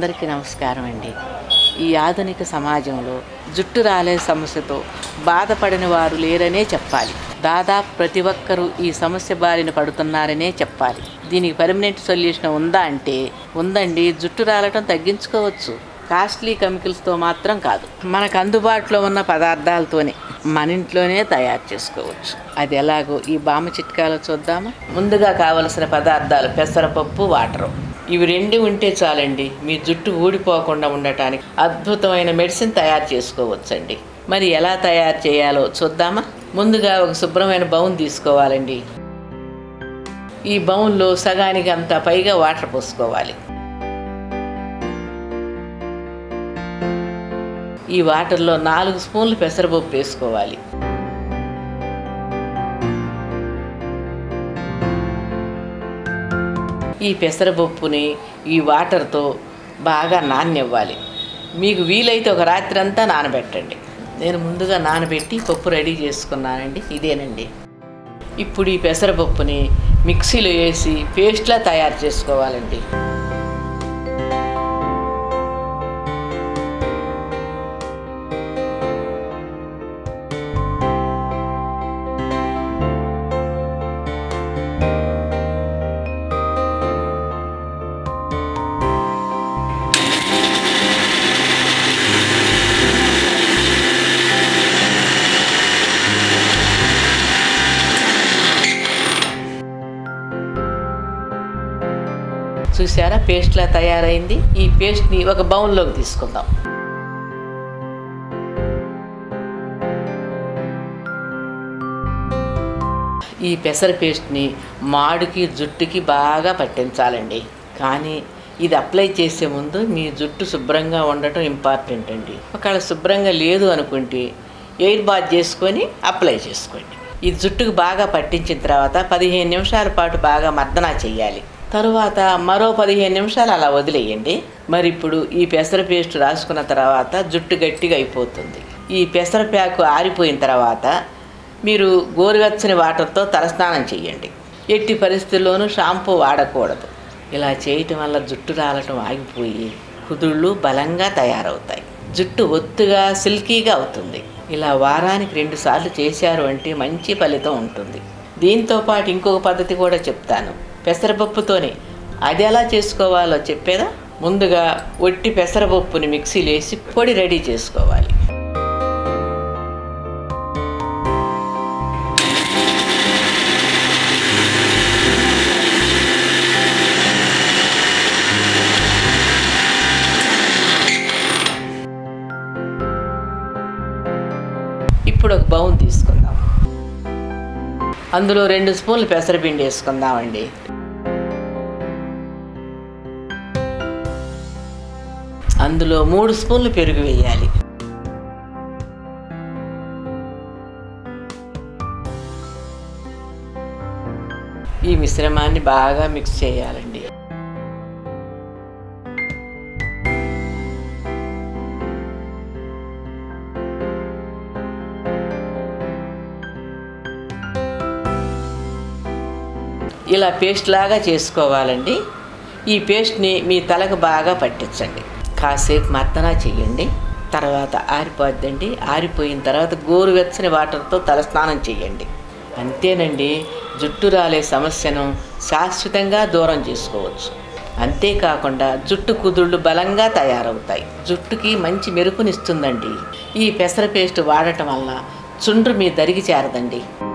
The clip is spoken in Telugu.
అందరికీ నమస్కారం అండి ఈ ఆధునిక సమాజంలో జుట్టు రాలే సమస్యతో బాధపడిన వారు లేరనే చెప్పాలి దాదాపు ప్రతి ఒక్కరూ ఈ సమస్య బారిన పడుతున్నారనే చెప్పాలి దీనికి పర్మనెంట్ సొల్యూషన్ ఉందా అంటే ఉందండి జుట్టు రాలటం తగ్గించుకోవచ్చు కాస్ట్లీ కెమికల్స్తో మాత్రం కాదు మనకు అందుబాటులో ఉన్న పదార్థాలతోనే మన ఇంట్లోనే తయారు చేసుకోవచ్చు అది ఎలాగో ఈ బామ చిట్కాలో చూద్దామా ముందుగా కావలసిన పదార్థాలు పెసరపప్పు వాటరు ఇవి రెండు ఉంటే చాలండి మీ జుట్టు ఊడిపోకుండా ఉండటానికి అద్భుతమైన మెడిసిన్ తయారు చేసుకోవచ్చండి మరి ఎలా తయారు చేయాలో చూద్దామా ముందుగా ఒక శుభ్రమైన బౌన్ తీసుకోవాలండి ఈ బౌన్లో సగానికి అంత పైగా వాటర్ పోసుకోవాలి ఈ వాటర్లో నాలుగు స్పూన్లు పెసరపప్పు వేసుకోవాలి ఈ పెసరపప్పుని ఈ వాటర్తో బాగా నాననివ్వాలి మీకు వీలైతే ఒక రాత్రి అంతా నానబెట్టండి నేను ముందుగా నానబెట్టి పప్పు రెడీ చేసుకున్నానండి ఇదేనండి ఇప్పుడు ఈ పెసరపప్పుని మిక్సీలో వేసి పేస్ట్లా తయారు చేసుకోవాలండి చూసారా పేస్ట్లా తయారైంది ఈ పేస్ట్ని ఒక బౌన్లోకి తీసుకుందాం ఈ పెసర పేస్ట్ని మాడుకి జుట్టుకి బాగా పట్టించాలండి కానీ ఇది అప్లై చేసే ముందు మీ జుట్టు శుభ్రంగా ఉండటం ఇంపార్టెంట్ అండి ఒకవేళ శుభ్రంగా లేదు అనుకుంటే ఎయిర్ బాత్ చేసుకొని అప్లై చేసుకోండి ఈ జుట్టుకు బాగా పట్టించిన తర్వాత పదిహేను నిమిషాల పాటు బాగా మర్దన చేయాలి తరువాత మరో పదిహేను నిమిషాలు అలా వదిలేయండి మరి ఇప్పుడు ఈ పెసర పేస్ట్ రాసుకున్న తర్వాత జుట్టు గట్టిగా అయిపోతుంది ఈ పెసర ప్యాకు ఆరిపోయిన తర్వాత మీరు గోరువెచ్చని వాటర్తో తలస్నానం చేయండి ఎట్టి పరిస్థితుల్లోనూ షాంపూ వాడకూడదు ఇలా చేయటం వల్ల జుట్టు రాలటం ఆగిపోయి కుదుళ్ళు బలంగా తయారవుతాయి జుట్టు ఒత్తుగా సిల్కీగా అవుతుంది ఇలా వారానికి రెండు సార్లు చేశారు అంటే మంచి ఫలితం ఉంటుంది దీంతో పాటు ఇంకొక పద్ధతి కూడా చెప్తాను పెసరపప్పుతోనే అది ఎలా చేసుకోవాలో చెప్పేదా ముందుగా ఒట్టి పెసరపప్పుని మిక్సీలో వేసి పొడి రెడీ చేసుకోవాలి ఇప్పుడు ఒక బౌన్ తీసుకుందాం అందులో రెండు స్పూన్లు పెసరపిండి వేసుకుందామండి అందులో మూడు స్పూన్లు పెరుగు వేయాలి ఈ మిశ్రమాన్ని బాగా మిక్స్ చేయాలండి ఇలా పేస్ట్ లాగా చేసుకోవాలండి ఈ పేస్ట్ని మీ తలకు బాగా పట్టించండి కాసేపు మర్దన చేయండి తర్వాత ఆరిపోద్దండి ఆరిపోయిన తర్వాత గోరువెచ్చని వాటర్తో తలస్నానం చేయండి అంతేనండి జుట్టు రాలే సమస్యను శాశ్వతంగా దూరం చేసుకోవచ్చు అంతేకాకుండా జుట్టు కుదుళ్ళు బలంగా తయారవుతాయి జుట్టుకి మంచి మెరుపునిస్తుందండి ఈ పెసర పేస్ట్ వాడటం వల్ల చుండ్రు మీ దరిగి చేరదండి